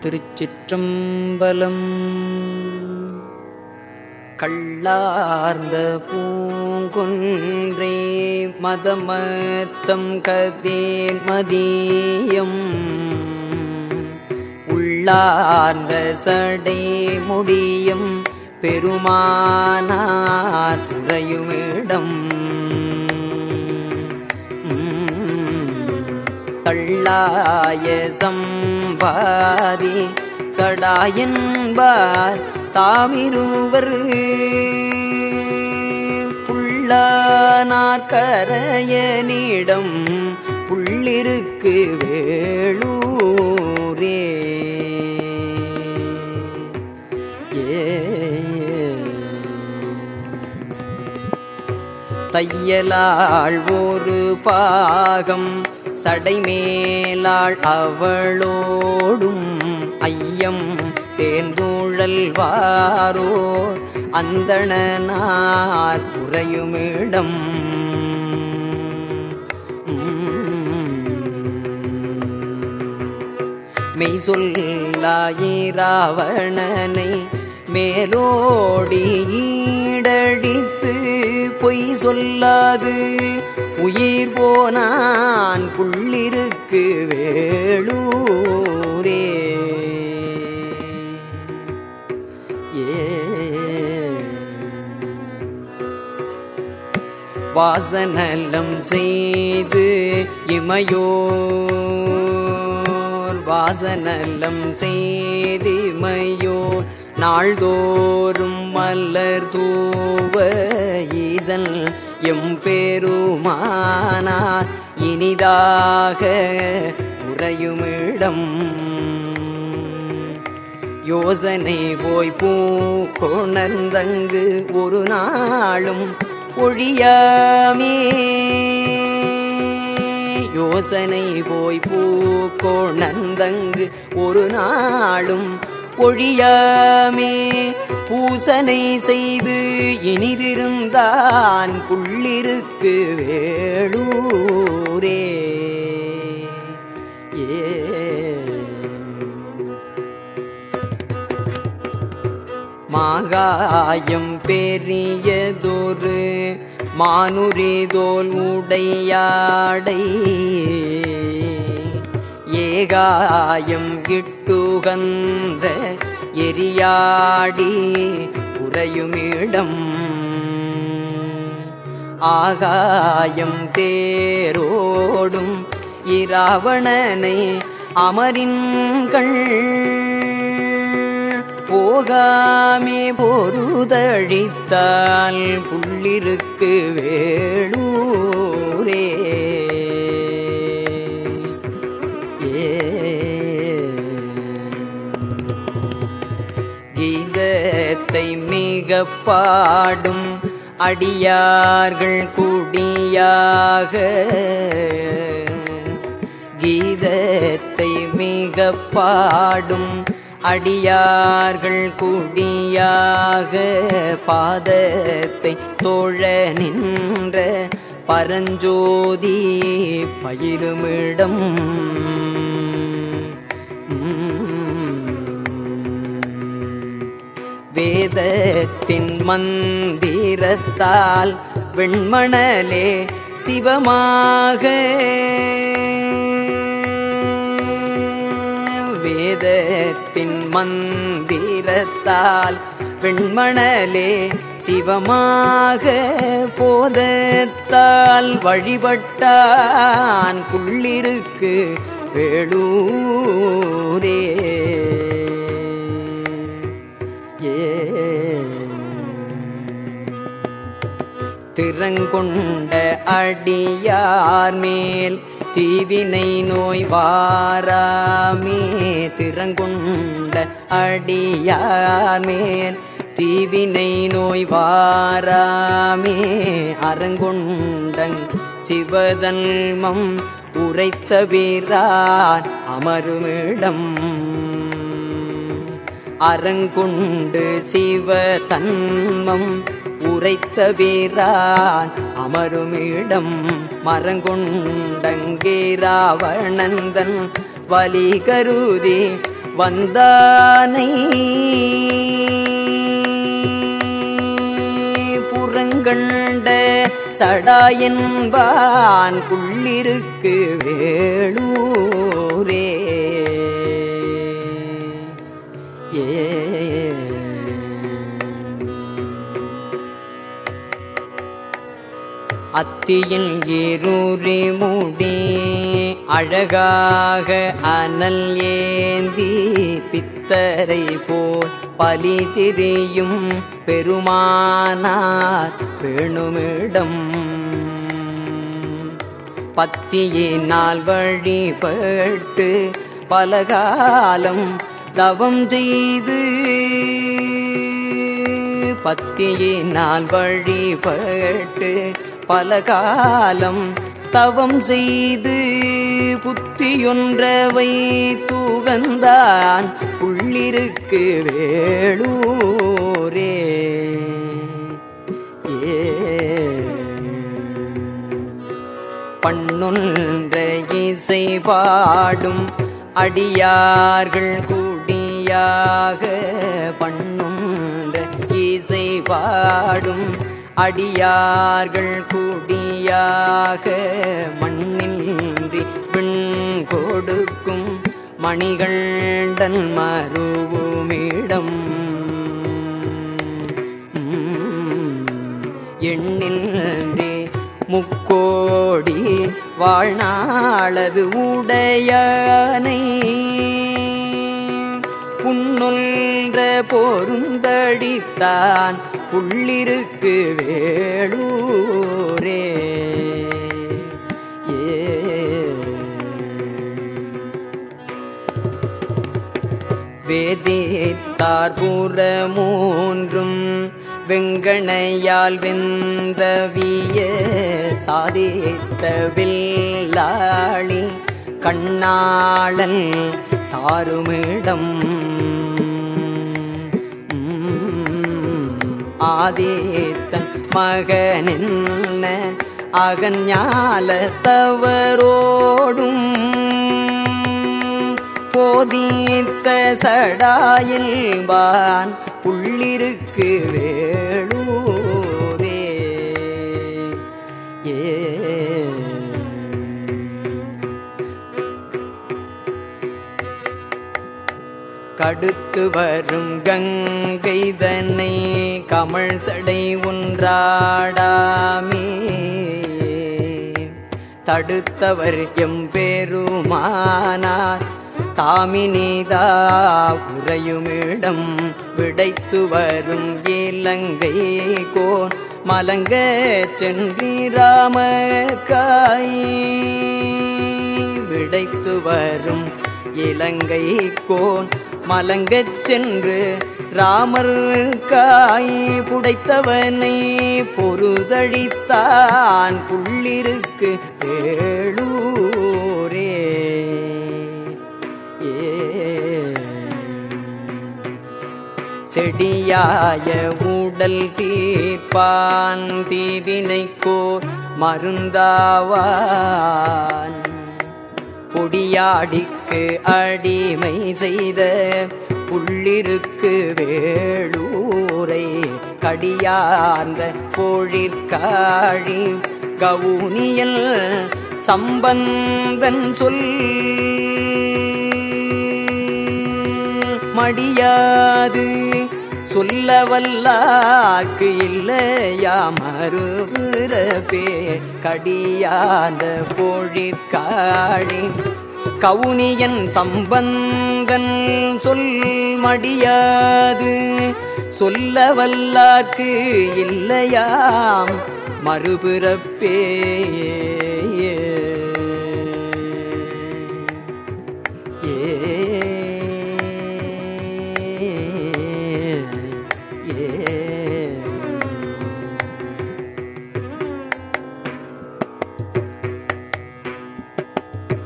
திருச்சிற்றம்பலம் கள்ளார்ந்த பூங்கொன்றே மதமத்தம் கதேர் மதியம் உள்ளார்ந்த சடை முடியும் பெருமானார் உறையுமிடம் தள்ளாய சம்பாதி சடாயன்பார் தாமிருவர் புள்ளானார்கரையனிடம் புள்ளிருக்கு வேளூரே தையலாள் ஒரு பாகம் சடைமேலாள் அவளோடும் ஐயம் தேர்ந்தூழல்வாரோ அந்தணனார் உறையுமிடம் மெய் சொல்லாயிராவணனை மேலோடி ஈடடித்து பொய் சொல்லாது உயிர் போனான் புள்ளிருக்கு வேளூரே ஏ வாசனலம் செய்து இமையோர் வாசனலம் செய்திமையோர் நாள்தோறும் மலர் தூவ ஈசன் எம்பெருமானார் இனிதாக உறையுமிடம் யோசனை போய் பூ கொணர்ந்தங்கு ஒரு நாளும் ஒழியாமே யோசனை போய் பூ கொணர்ந்தங்கு ஒரு நாளும் ஒழியாமே பூசனை செய்து இனிதிருந்தான் புள்ளிருக்கு வேளூரே ஏ மாகாயம் பெரியதொரு மானுரிதோல் உடையாடை ஏகாயம் கிட்டுகந்த எரியாடி உறையுமிடம் ஆகாயம் தேரோடும் இராவணனை அமரின்கள் போகாமே பொருதழித்தால் புள்ளிருக்கு வேளூரே ஏ கீதத்தை மிக பாடும் அடியார்கள் குடியாக கீதத்தை மிக பாடும் அடியார்கள் குடியாக பாதத்தை தோழ நின்ற பரஞ்சோதி பயிருமிடம் வேதத்தின் மந்திரத்தால் வெண்மணலே சிவமாக வேதத்தின் மந்திரத்தால் வெண்மணலே சிவமாக போதத்தால் வழிபட்டான் புள்ளிருக்கு வேளூரே ஏ திறங்கொண்ட அடியார் மேல் தீவினை நோய் வாராமே திறங்கொண்ட அடியார் மேல் தீவினை நோய் வாராமே அரங்கொண்டங் சிவதன்மம் உரைத்த வீரான் அமருமிடம் அரங்குண்டு சிவ தன்மம் உரைத்த வீரான் அமருமிடம் மரங்கொண்டங்கே ராவணந்தன் வலி கருதி வந்தானை புறங்கண்ட சடாயன்பான் புள்ளிருக்கு வேளூரே ஏ அத்தியில் ஏரூரி மூடி அழகாக அனல் ஏந்தி பித்தரை போல் பலி திரியும் பெருமானார் பெணுமிடம் பத்தியினால் வழிபட்டு பலகாலம் தவம் செய்து பத்தியினால் வழிபட்டு பலகாலம் தவம் செய்து புத்தியொன்றவை தூகந்தான் புள்ளிருக்கு வேளூரே ஏ பண்ணொன்ற இசை பாடும் அடியார்கள் கூடியாக பண்ணுன்ற இசை பாடும் அடியார்கள் கூடியாக மண்ணின்றி விண் கொடுக்கும் மணிகண்டன் மருவுமிடம் எண்ணின்றி முக்கோடி வாழ்நாளது உடையனை புன்னொன்ற பொருந்தடித்தான் உள்ளிருக்கு வேளூரே ஏ வேதித்தார் புற மூன்றும் வெங்கணையால் வெந்தவிய சாதித்த வில்லாளி கண்ணாளன் சாருமிடம் ஆதித்தன் மகனென்ன அகஞால தவறோடும் போதித்த சடாயில்பான் புள்ளிருக்கு வேளூரே ஏ கடுத்து வரும் கங்கைதனை கமழ் சடை ஒன்றாடாமே தடுத்தவர் எம்பெருமானார் தாமினிதா உறையுமிடம் விடைத்து வரும் இலங்கை கோன் மலங்க சென்றிராமக்காய் விடைத்து வரும் இலங்கை கோன் மலங்கச் சென்று ராமர் காய் புடைத்தவனை பொருதழித்தான் புள்ளிருக்கு வேளூரே ஏ செடியாய உடல் தீர்ப்பான் தீவினைக்கோர் மருந்தாவான் பொடியாடிக்கு அடிமை செய்த புள்ளிருக்கு வேளூரை கடியார்ந்த பொழிற்காழி கவுனியல் சம்பந்தன் சொல் மடியாது சொல்ல வல்லாக்கு இல்லையா மறுபிறப்பே கடியாத பொழிற்காழி கவுனியன் சம்பந்தன் சொல் மடியாது சொல்ல வல்லாக்கு இல்லையாம் மறுபிறப்பே